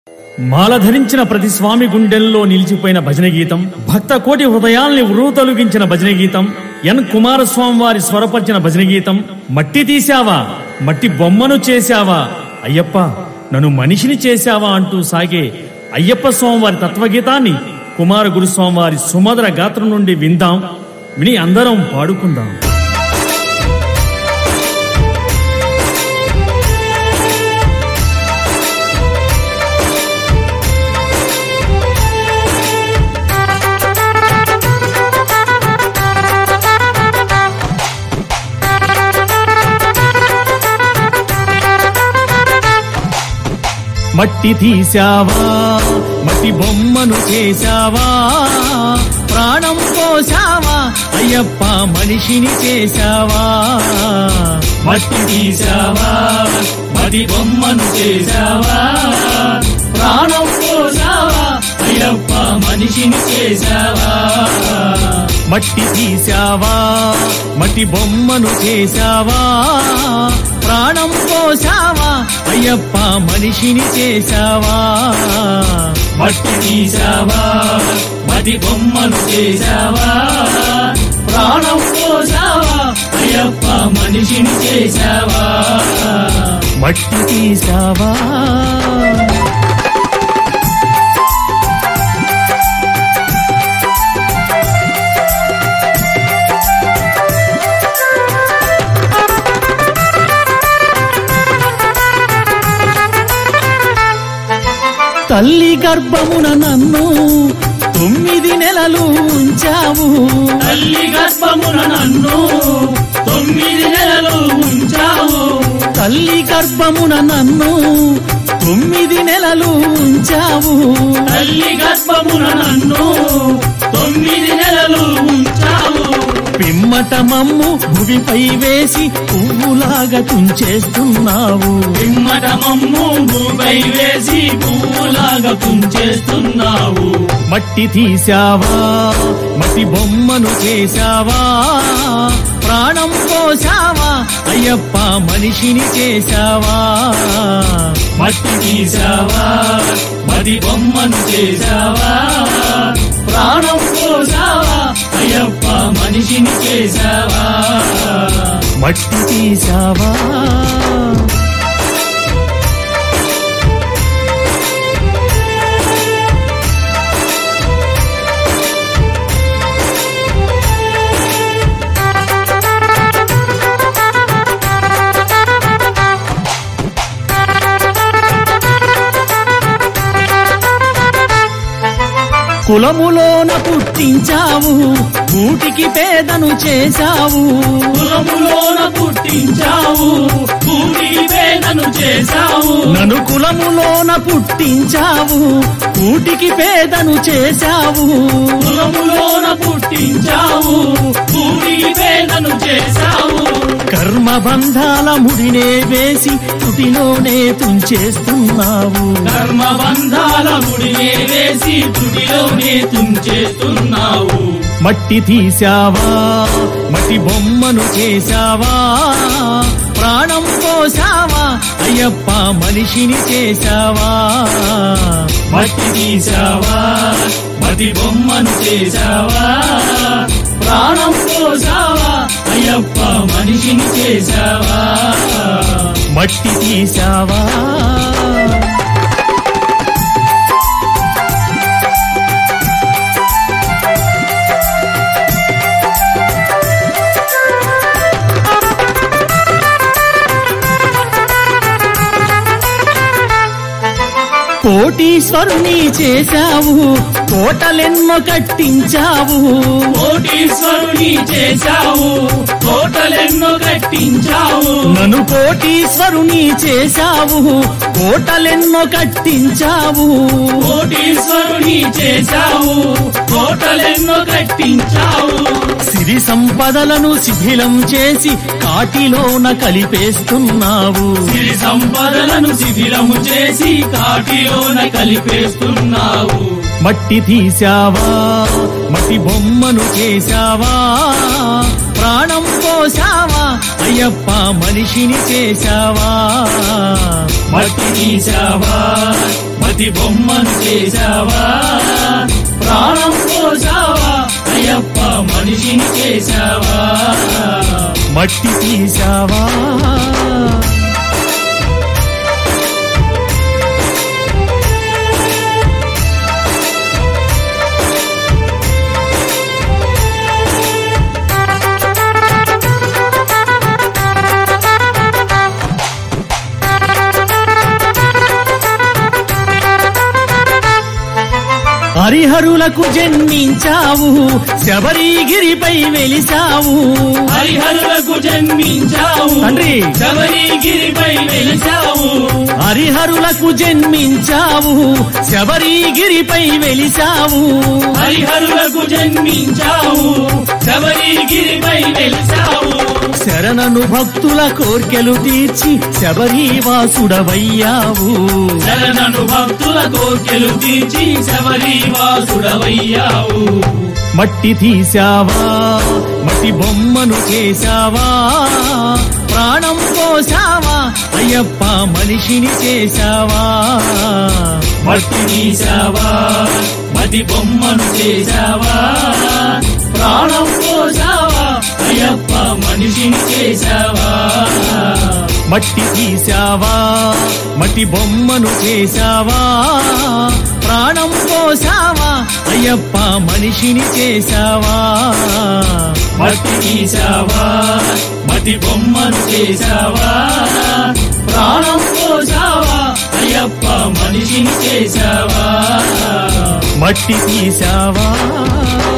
మాల ధరించిన ప్రతి స్వామి గుండెల్లో నిలిచిపోయిన భజన గీతం భక్త కోటి హృదయాల్ని ఉరుతొలగించిన భజన గీతం ఎన్ కుమారస్వామి వారి స్వరపరిచిన భజన గీతం మట్టి తీశావా మట్టి బొమ్మను చేశావా అయ్యప్ప నన్ను మనిషిని చేశావా అంటూ సాగే అయ్యప్ప స్వామి వారి తత్వగీతాన్ని కుమార గురుస్వామి వారి సుమధుర గాత్రం నుండి విందాం విని అందరం పాడుకుందాం మట్టి తీశావా మట్టి బొమ్మను చేశావా ప్రాణం పోసావా అయ్యప్ప మనిషిని చేశావా మట్టి తీసావా మది బొమ్మను చేసావా ప్రాణం పోసావా అయ్యప్ప మనిషిని చేసావా మట్టి తీశావా మట్టి బొమ్మను చేశావా ప్రాణం పోసావా అయ్యప్ప మనిషిని చేశావా మట్టి తీసావా మది బొమ్మను చేసావా ప్రాణం పోసావా అయ్యప్ప మనిషిని చేసావా మట్టి తీశావా తల్లి గర్భమున నన్ను తొమ్మిది నెలలు ఉంచావు తల్లి గర్భమున నన్ను తొమ్మిది నెలలు ఉంచావు తల్లి గర్భమున నన్ను తొమ్మిది నెలలు ఉంచావు తల్లి గర్భమున నన్ను తొమ్మిది నెలలు ఉంచావు పిమ్మట మమ్ము భువిపై వేసి పువ్వులాగా తుంచేస్తున్నావు పిమ్మట మమ్ము భూపై వేసి పువ్వులాగా కుంచేస్తున్నావు మట్టి తీశావా మట్టి బొమ్మను చేశావా ప్రాణం పోసావా అయ్యప్ప మనిషిని చేశావా మట్టి తీసావా మది బొమ్మను చేసావా ప్రాణం పోసావా అయ్యప్ప మనిషిని చేసావా మట్టి తీశావా కులములోన పుట్టించావు కూటికి పేదను చేశావు కులములోన పుట్టించావు భూమికి వేదను చేశావు నన్ను కులములోన పుట్టించావు కూటికి పేదను చేశావు కులములోన పుట్టించావు భూమికి వేదను చేశావు కర్మ బంధాల ముడినే వేసి తుటిలోనే తుంచేస్తున్నావు కర్మ బంధాల ముడినే వేసి తుడిలోనే తుంచేస్తున్నావు మట్టి తీశావా మట్టి బొమ్మను చేశావా ప్రాణం పోసావా అయ్యప్ప మనిషిని చేశావా మట్టి తీసావా మతి బొమ్మను చేసావా ప్రాణం పోసావా అయ్యప్ప మనిషిని చేసావా మట్టి తీశావా కోటీశ్వరుని చేశావు కోటలెన్నో కట్టించావు కోటీశ్వరుని చేశావు కోటలెన్నో కట్టించావు నన్ను కోటీశ్వరుని చేశావు కోటలెన్నో కట్టించావు కోటీశ్వరుని చేశావు కోటలెన్నో కట్టించావు సిరి సంపదలను శిథిలం చేసి కాటిలోన కలిపేస్తున్నావు సిరి సంపదలను శిథిలము చేసి కాటిలోన కలిపేస్తున్నావు మట్టి తీశావా మట్టి బొమ్మను చేశావా ప్రాణం పోసావా అయ్యప్ప మనిషిని చేశావా మట్టి తీసావా మతి బొమ్మను చేశావా ప్రాణం పోసావా అయ్యప్ప మనిషిని చేశావా మట్టి తీసావా హరిహరులకు జన్మించావు శబరిగిరిపై వెలిసావు హరిహరులకు జన్మించావు తండ్రి. శబరిగిరిపై వెలిచావు హరిహరులకు జన్మించావు శబరిగిరిపై వెలిసావు హరిహరులకు జన్మించావు శబరిగిరిపై వెలిచావు శరణను భక్తుల కోర్కెలు తీర్చి శబరివాసుడవయ్యావు శరణను భక్తుల కోర్కెలు తీర్చి శబరి వాసుడవయ్యావు మట్టి తీసావా మట్టి బొమ్మను చేశావా ప్రాణం పోసావా అయ్యప్ప మనిషిని చేశావా మట్టి తీసావా మతి బొమ్మను చేశావా ప్రాణం పోసావా అయ్యప్ప మనిషిని చేశావా మట్టి తీసావా మట్టి బొమ్మను చేశావా ప్రాణం పోసావా అయ్యప్ప మనిషిని చేశావా మట్టి తీసావా మతి బొమ్మను చేశావా ప్రాణం పోసావా అయ్యప్ప మనిషిని చేశావా మట్టి తీసావా